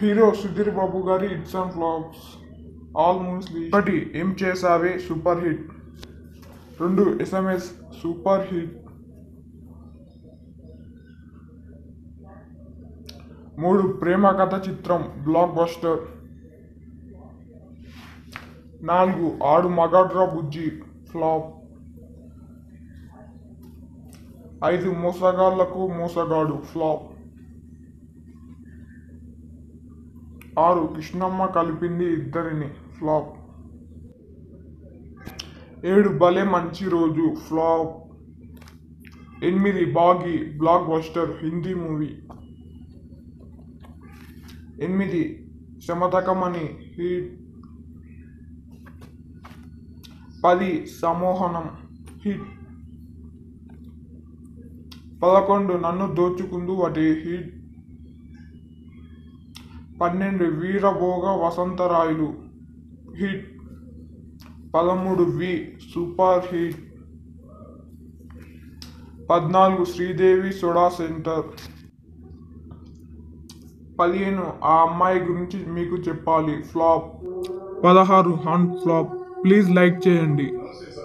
hero Sudheer Babu గారి hits and flops all movies ఒకటి Em Chesave super hit రెండు ఎస్ఎంఎస్ సూపర్ హిట్ మూడు ప్రేమ కథ చిత్రం బ్లాక్ బస్టర్ నాలుగు ఆడు మగాడ్రా బుజ్జి ఫ్లాప్ ఐదు మోసగాళ్లకు మోసగాడు ఫ్లాప్ ఆరు కృష్ణమ్మ కలిపింది ఇద్దరిని ఫ్లాప్ ఏడు భలే మంచి రోజు ఫ్లాప్ ఎనిమిది Baaghi blockbuster Hindi movie ఎనిమిది శమతకమని హిట్ పది సమోహనం హిట్ పదకొండు నన్ను దోచుకుందు వాటి హిట్ పన్నెండు వీరభోగ వసంతరాయులు హిట్ పదమూడు వి సూపర్ హిట్ పద్నాలుగు శ్రీదేవి సోడా సెంటర్ పదిహేను ఆ అమ్మాయి గురించి మీకు చెప్పాలి ఫ్లాప్ పదహారు హన్ ఫ్లాప్ ప్లీజ్ లైక్ చేయండి